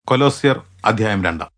കൊലോസ്യർ അധ്യായം രണ്ടാം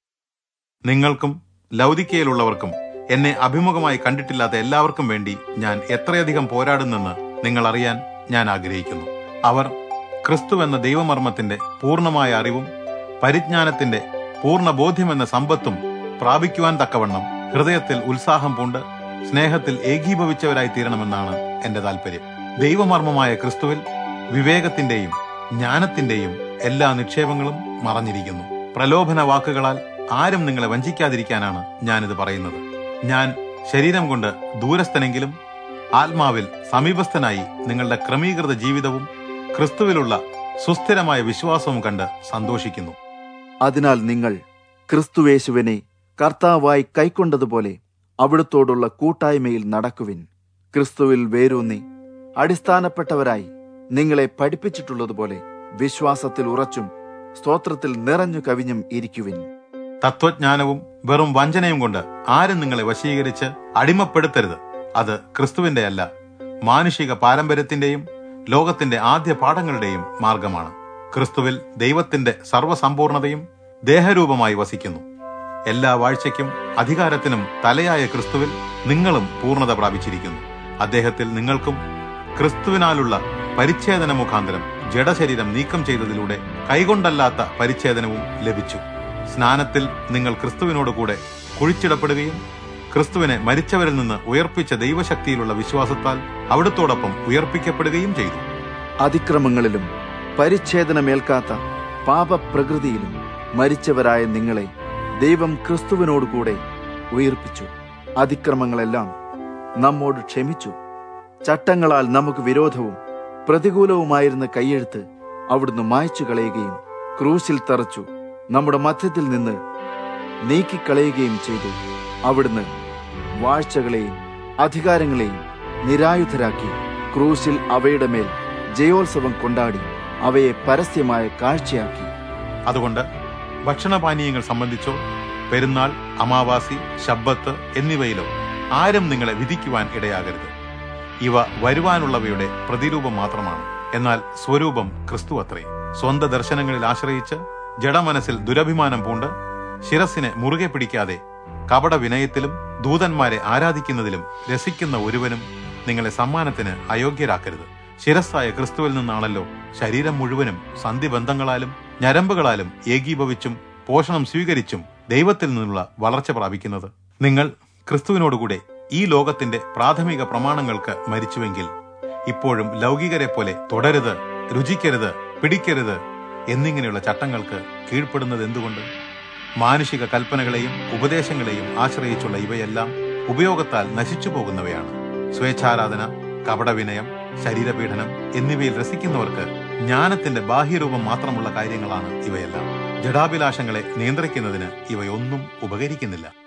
നിങ്ങൾക്കും ലൗദിക്കയിലുള്ളവർക്കും എന്നെ അഭിമുഖമായി കണ്ടിട്ടില്ലാത്ത എല്ലാവർക്കും വേണ്ടി ഞാൻ എത്രയധികം പോരാടുന്നെന്ന് നിങ്ങൾ അറിയാൻ ഞാൻ ആഗ്രഹിക്കുന്നു അവർ ക്രിസ്തു എന്ന ദൈവമർമ്മത്തിന്റെ പൂർണ്ണമായ അറിവും പരിജ്ഞാനത്തിന്റെ പൂർണ്ണ ബോധ്യമെന്ന സമ്പത്തും പ്രാപിക്കുവാൻ തക്കവണ്ണം ഹൃദയത്തിൽ ഉത്സാഹം പൂണ്ട് സ്നേഹത്തിൽ ഏകീഭവിച്ചവരായി തീരണമെന്നാണ് എന്റെ താല്പര്യം ദൈവമർമ്മമായ ക്രിസ്തുവിൽ വിവേകത്തിന്റെയും ജ്ഞാനത്തിന്റെയും എല്ലാ നിക്ഷേപങ്ങളും മറഞ്ഞിരിക്കുന്നു പ്രലോഭന വാക്കുകളാൽ ആരും നിങ്ങളെ വഞ്ചിക്കാതിരിക്കാനാണ് ഞാനിത് പറയുന്നത് ഞാൻ ശരീരം കൊണ്ട് ദൂരസ്ഥനെങ്കിലും ആത്മാവിൽ സമീപസ്ഥനായി നിങ്ങളുടെ ക്രമീകൃത ജീവിതവും ക്രിസ്തുവിലുള്ള സുസ്ഥിരമായ വിശ്വാസവും കണ്ട് സന്തോഷിക്കുന്നു അതിനാൽ നിങ്ങൾ ക്രിസ്തുവേശുവിനെ കർത്താവായി കൈക്കൊണ്ടതുപോലെ അവിടുത്തോടുള്ള കൂട്ടായ്മയിൽ നടക്കുവിൻ ക്രിസ്തുവിൽ വേരൂന്നി അടിസ്ഥാനപ്പെട്ടവരായി നിങ്ങളെ പഠിപ്പിച്ചിട്ടുള്ളതുപോലെ വിശ്വാസത്തിൽ ഉറച്ചും സ്തോത്രത്തിൽ നിറഞ്ഞു കവിഞ്ഞും ഇരിക്കുവിൻ തത്വജ്ഞാനവും വെറും വഞ്ചനയും കൊണ്ട് ആരും നിങ്ങളെ വശീകരിച്ച് അടിമപ്പെടുത്തരുത് അത് ക്രിസ്തുവിന്റെ അല്ല മാനുഷിക പാരമ്പര്യത്തിന്റെയും ലോകത്തിന്റെ ആദ്യ പാഠങ്ങളുടെയും മാർഗമാണ് ക്രിസ്തുവിൽ ദൈവത്തിന്റെ സർവ്വസമ്പൂർണതയും ദേഹരൂപമായി വസിക്കുന്നു എല്ലാ വാഴ്ചയ്ക്കും അധികാരത്തിനും തലയായ ക്രിസ്തുവിൽ നിങ്ങളും പൂർണ്ണത പ്രാപിച്ചിരിക്കുന്നു അദ്ദേഹത്തിൽ നിങ്ങൾക്കും ക്രിസ്തുവിനാലുള്ള പരിച്ഛേദന മുഖാന്തരം ജഡശരീരം നീക്കം ചെയ്തതിലൂടെ കൈകൊണ്ടല്ലാത്ത പരിച്ഛേദനവും ലഭിച്ചു സ്നാനത്തിൽ നിങ്ങൾ ക്രിസ്തുവിനോട് കൂടെ കുഴിച്ചിടപ്പെടുകയും ക്രിസ്തുവിനെ മരിച്ചവരിൽ നിന്ന് ഉയർപ്പിച്ച ദൈവശക്തിയിലുള്ള വിശ്വാസത്താൽ അവിടുത്തോടൊപ്പം ഉയർപ്പിക്കപ്പെടുകയും ചെയ്തു അതിക്രമങ്ങളിലും പരിച്ഛേദനമേൽക്കാത്ത പാപപ്രകൃതിയിലും മരിച്ചവരായ നിങ്ങളെ ദൈവം ക്രിസ്തുവിനോടുകൂടെ ഉയർപ്പിച്ചു അതിക്രമങ്ങളെല്ലാം നമ്മോട് ക്ഷമിച്ചു ചട്ടങ്ങളാൽ നമുക്ക് വിരോധവും പ്രതികൂലവുമായിരുന്ന കൈയെഴുത്ത് അവിടുന്ന് മായ്ച്ചു കളയുകയും ക്രൂശിൽ തറച്ചു നമ്മുടെ മധ്യത്തിൽ നിന്ന് നീക്കിക്കളയുകയും ചെയ്തു അവിടുന്ന് വാഴ്ചകളെയും അധികാരങ്ങളെയും നിരായുധരാക്കി ക്രൂശിൽ അവയുടെ മേൽ ജയോത്സവം കൊണ്ടാടി അവയെ പരസ്യമായ കാഴ്ചയാക്കി അതുകൊണ്ട് ഭക്ഷണപാനീയങ്ങൾ സംബന്ധിച്ചോ പെരുന്നാൾ അമാവാസി ശബ്ബത്ത് എന്നിവയിലോ ആരും നിങ്ങളെ വിധിക്കുവാൻ ഇടയാകരുത് ഇവ വരുവാനുള്ളവയുടെ പ്രതിരൂപം മാത്രമാണ് എന്നാൽ സ്വരൂപം ക്രിസ്തു അത്രേ സ്വന്ത ദർശനങ്ങളിൽ ആശ്രയിച്ച് ജഡമനസ്സിൽ ദുരഭിമാനം പൂണ്ട് ശിരസിനെ മുറുകെ പിടിക്കാതെ കപട വിനയത്തിലും ദൂതന്മാരെ ആരാധിക്കുന്നതിലും രസിക്കുന്ന ഒരുവനും നിങ്ങളെ സമ്മാനത്തിന് അയോഗ്യരാക്കരുത് ശിരസ്സായ ക്രിസ്തുവിൽ നിന്നാണല്ലോ ശരീരം മുഴുവനും സന്ധിബന്ധങ്ങളാലും ഞരമ്പുകളാലും ഏകീഭവിച്ചും പോഷണം സ്വീകരിച്ചും ദൈവത്തിൽ നിന്നുള്ള വളർച്ച പ്രാപിക്കുന്നത് നിങ്ങൾ ക്രിസ്തുവിനോടുകൂടെ ഈ ലോകത്തിന്റെ പ്രാഥമിക പ്രമാണങ്ങൾക്ക് മരിച്ചുവെങ്കിൽ ഇപ്പോഴും ലൗകികരെ പോലെ തുടരുത് രുചിക്കരുത് പിടിക്കരുത് എന്നിങ്ങനെയുള്ള ചട്ടങ്ങൾക്ക് കീഴ്പ്പെടുന്നത് എന്തുകൊണ്ട് മാനുഷിക കൽപ്പനകളെയും ഉപദേശങ്ങളെയും ആശ്രയിച്ചുള്ള ഇവയെല്ലാം ഉപയോഗത്താൽ നശിച്ചു പോകുന്നവയാണ് സ്വേച്ഛാരാധന കപടവിനയം ശരീരപീഡനം എന്നിവയിൽ രസിക്കുന്നവർക്ക് ജ്ഞാനത്തിന്റെ ബാഹ്യരൂപം മാത്രമുള്ള കാര്യങ്ങളാണ് ഇവയെല്ലാം ജഡാഭിലാഷങ്ങളെ നിയന്ത്രിക്കുന്നതിന് ഇവയൊന്നും ഉപകരിക്കുന്നില്ല